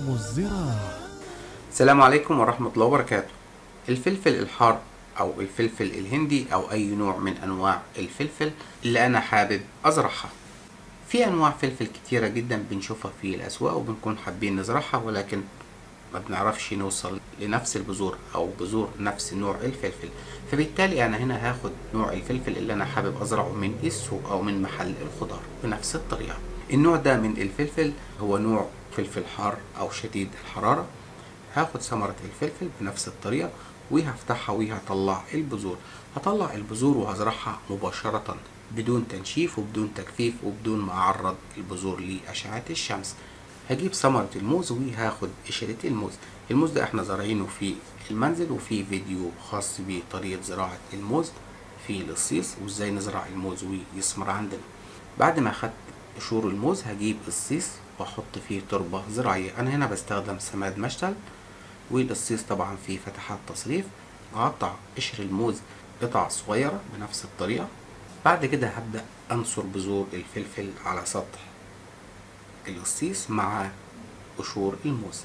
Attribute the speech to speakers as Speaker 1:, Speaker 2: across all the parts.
Speaker 1: عالم الزراعة
Speaker 2: السلام عليكم ورحمة الله وبركاته الفلفل الحار أو الفلفل الهندي أو أي نوع من أنواع الفلفل اللي أنا حابب أزرعها في أنواع فلفل كتيرة جدا بنشوفها في الأسواق وبنكون حابين نزرعها ولكن ما بنعرفش نوصل لنفس البذور أو بذور نفس نوع الفلفل فبالتالي أنا هنا هاخد نوع الفلفل اللي أنا حابب أزرعه من السوق أو من محل الخضار بنفس الطريقة النوع ده من الفلفل هو نوع فلفل حار أو شديد الحرارة هاخد ثمرة الفلفل بنفس الطريقة وهفتحها وهطلع البذور هطلع البذور وهزرعها مباشرة بدون تنشيف وبدون تجفيف وبدون ما أعرض البذور لأشعة الشمس هجيب ثمرة الموز وهاخد قشرة الموز الموز ده احنا زارعينه في المنزل وفي فيديو خاص بطريقة زراعة الموز في القصيص وازاي نزرع الموز ويثمر عندنا بعد ما اخدت قشور الموز هجيب قصيص واحط فيه تربة زراعية انا هنا بستخدم سماد مشتل والقصيص طبعا فيه فتحات تصريف هقطع قشر الموز قطع صغيرة بنفس الطريقة بعد كده هبدأ أنصر بذور الفلفل على سطح القصيص مع قشور الموز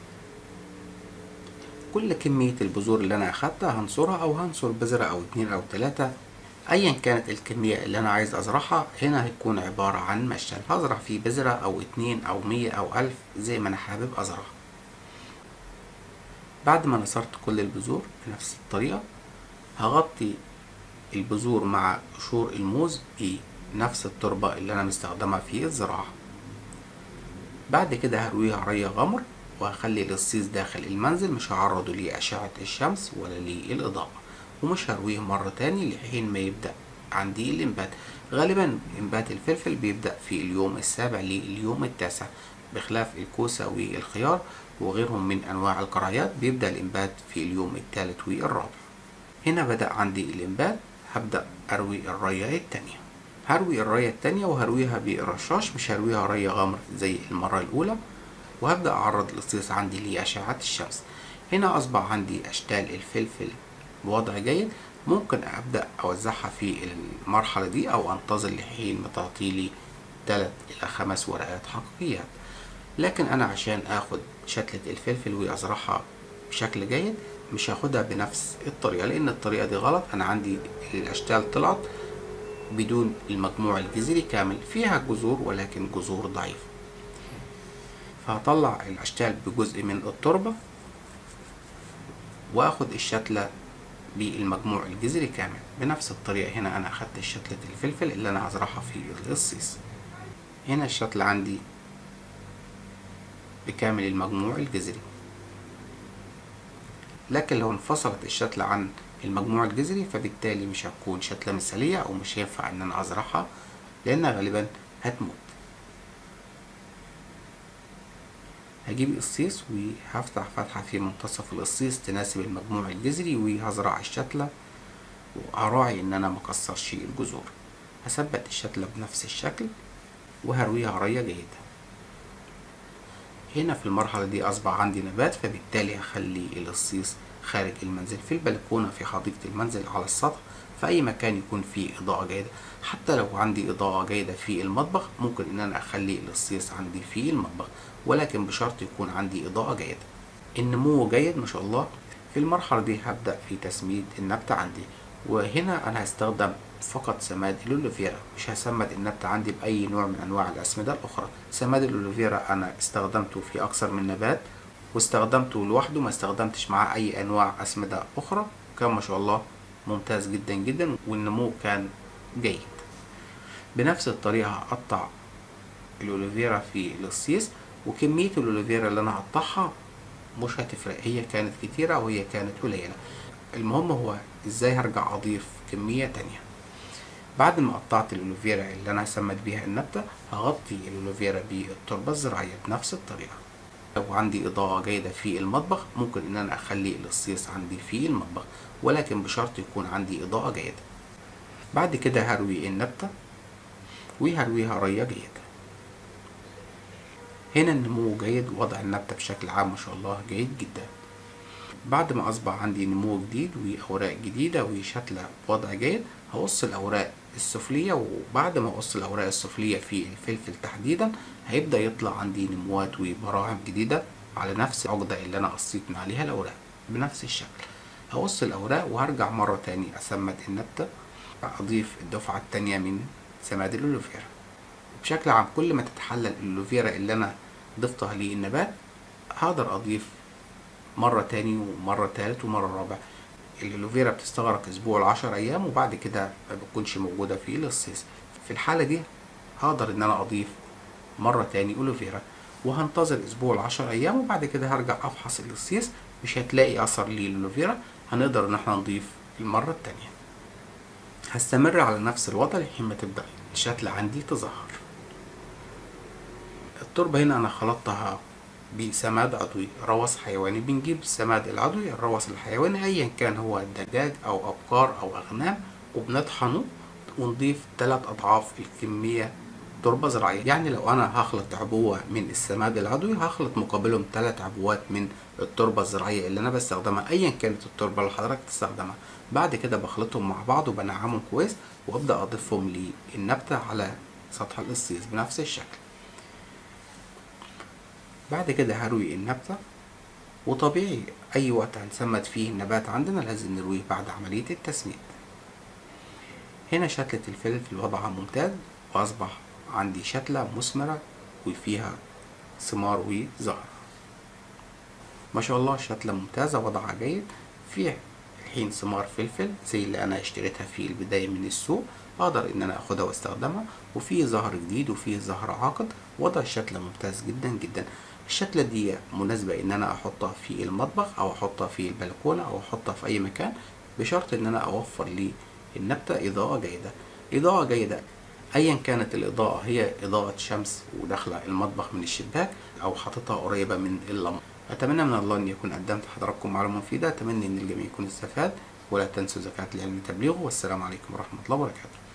Speaker 2: كل كمية البذور اللي أنا أخدتها هنصرها أو هنصر بذرة أو اتنين أو تلاتة أيا كانت الكمية اللي أنا عايز أزرعها هنا هيكون عبارة عن مشتل هزرع فيه بذرة أو اتنين أو مية أو ألف زي ما أنا حابب أزرع بعد ما نصرت كل البذور بنفس الطريقة هغطي البذور مع قشور الموز بنفس التربة اللي أنا مستخدمها في الزراعة بعد كده هرويها ري غمر وهخلي القصيص داخل المنزل مش هعرضه لأشعة الشمس ولا للإضاءة ومش هرويه مرة تاني لحين ما يبدأ عندي الإنبات غالبا إنبات الفلفل بيبدأ في اليوم السابع لليوم التاسع بخلاف الكوسة والخيار وغيرهم من أنواع القرايات بيبدأ الإنبات في اليوم الثالث والرابع هنا بدأ عندي الإنبات هبدأ أروي الرية التانية هروي الرية التانية وهرويها بالرشاش مش هرويها ري غمر زي المرة الأولى وهبدأ أعرض القصيص عندي لأشعة الشمس هنا أصبح عندي أشكال الفلفل بوضع جيد ممكن أبدأ أوزعها في المرحلة دي أو أنتظر لحين ما تعطيلي تلات إلى خمس ورقات حقيقيات لكن أنا عشان أخد شتلة الفلفل وأزرعها بشكل جيد مش هاخدها بنفس الطريقة لأن الطريقة دي غلط أنا عندي الأشكال طلعت بدون المجموع الجذري كامل فيها جذور ولكن جذور ضعيفة فهطلع الأشكال بجزء من التربة وأخد الشتلة بالمجموع الجذري كامل بنفس الطريقة هنا أنا أخدت شتلة الفلفل اللي أنا هزرعها في القصيص هنا الشتلة عندي بكامل المجموع الجذري لكن لو انفصلت الشتلة عن المجموع الجذري فبالتالي مش هتكون شتلة مثالية أو مش هينفع إن أنا أزرعها لأنها غالبا هتموت هجيب قصيص وهفتح فتحة في منتصف القصيص تناسب المجموع الجذري وهزرع الشتلة وأراعي إن أنا مكسرش الجذور هثبت الشتلة بنفس الشكل وهرويها رية جيدة هنا في المرحلة دي أصبح عندي نبات فبالتالي هخلي القصيص خارج المنزل في البلكونة في حديقة المنزل على السطح في أي مكان يكون فيه إضاءة جيدة حتى لو عندي إضاءة جيدة في المطبخ ممكن إن أنا أخلي القصيص عندي في المطبخ ولكن بشرط يكون عندي إضاءة جيدة النمو جيد ما شاء الله في المرحلة دي هبدأ في تسميد النبتة عندي وهنا أنا هستخدم فقط سماد الأوليفيرا مش هسمد النبتة عندي بأي نوع من أنواع الأسمدة الأخرى سماد الأوليفيرا أنا استخدمته في أكثر من نبات واستخدمته لوحده ما استخدمتش معاه أي أنواع أسمدة أخرى كان ما شاء الله ممتاز جدا جدا والنمو كان جيد بنفس الطريقة هقطع الأوليفيرا في القصيص وكمية الأوليفيرا اللي أنا هقطعها مش هتفرق هي كانت كتيرة أو هي كانت قليلة المهم هو ازاي هرجع اضيف كمية تانية بعد ما قطعت الأوليفيرا اللي أنا هسمد بيها النبتة هغطي الأوليفيرا بالتربة الزراعية بنفس الطريقة لو عندي إضاءة جيدة في المطبخ ممكن إن أنا أخلي القصيص عندي في المطبخ ولكن بشرط يكون عندي إضاءة جيدة بعد كده هروي النبتة وهرويها رية جيدة هنا النمو جيد ووضع النبتة بشكل عام ما شاء الله جيد جدا بعد ما أصبح عندي نمو جديد وأوراق جديدة وشتلة بوضع جيد هقص الأوراق السفلية وبعد ما أقص الأوراق السفلية في الفلفل تحديدا هيبدأ يطلع عندي نموات وبراعم جديدة على نفس العقدة اللي انا قصيت من عليها الاوراق بنفس الشكل هقص الاوراق وهرجع مرة تاني اسمد النبتة اضيف الدفعة التانية من سماد الالوفيرا بشكل عام كل ما تتحلل الالوفيرا اللي انا ضفتها للنبات هقدر اضيف مرة تاني ومرة تالت ومرة رابع الالوفيرا بتستغرق اسبوع لعشر ايام وبعد كده ما بتكونش موجودة في الصيص في الحالة دي هقدر ان انا اضيف مرة تاني الوفيرا وهنتظر اسبوع لعشر ايام وبعد كده هرجع افحص القصيص مش هتلاقي اثر للالوفيرا هنقدر ان احنا نضيف المرة التانية هستمر على نفس الوضع لحين ما تبدأ الشتلة عندي تظهر التربة هنا انا خلطتها بسماد عضوي روث حيواني بنجيب السماد العضوي الروث الحيواني ايا كان هو دجاج او ابقار او اغنام وبنطحنه ونضيف ثلاث اضعاف الكمية تربة زراعية يعني لو انا هخلط عبوة من السماد العضوي هخلط مقابلهم ثلاث عبوات من التربة الزراعية اللي انا بستخدمها ايا كانت التربة اللي حضرتك تستخدمها بعد كده بخلطهم مع بعض وبنعمهم كويس وابدا اضيفهم للنبتة على سطح القصيص بنفس الشكل بعد كده هروي النبتة وطبيعي أي وقت هنسمد فيه النبات عندنا لازم نرويه بعد عملية التسميد هنا شتلة الفلفل وضعها ممتاز وأصبح عندي شتلة مثمرة وفيها ثمار وزهر ما شاء الله شتلة ممتازة وضعها جيد فيها الحين ثمار فلفل زي اللي أنا اشتريتها في البداية من السوق اقدر ان انا اخدها واستخدمها وفي زهر جديد وفي زهر عاقد وضع الشتلة ممتاز جدا جدا الشتلة دي مناسبة ان انا احطها في المطبخ او احطها في البلكونة او احطها في اي مكان بشرط ان انا اوفر لي النبتة اضاءة جيدة اضاءة جيدة ايا كانت الاضاءة هي اضاءة شمس وداخلة المطبخ من الشباك او حاططها قريبة من اللمبة اتمنى من الله ان يكون قدمت حضراتكم معلومة مفيدة اتمنى ان الجميع يكون استفاد ولا تنسوا زكاة العلم تبليغه والسلام عليكم ورحمة الله وبركاته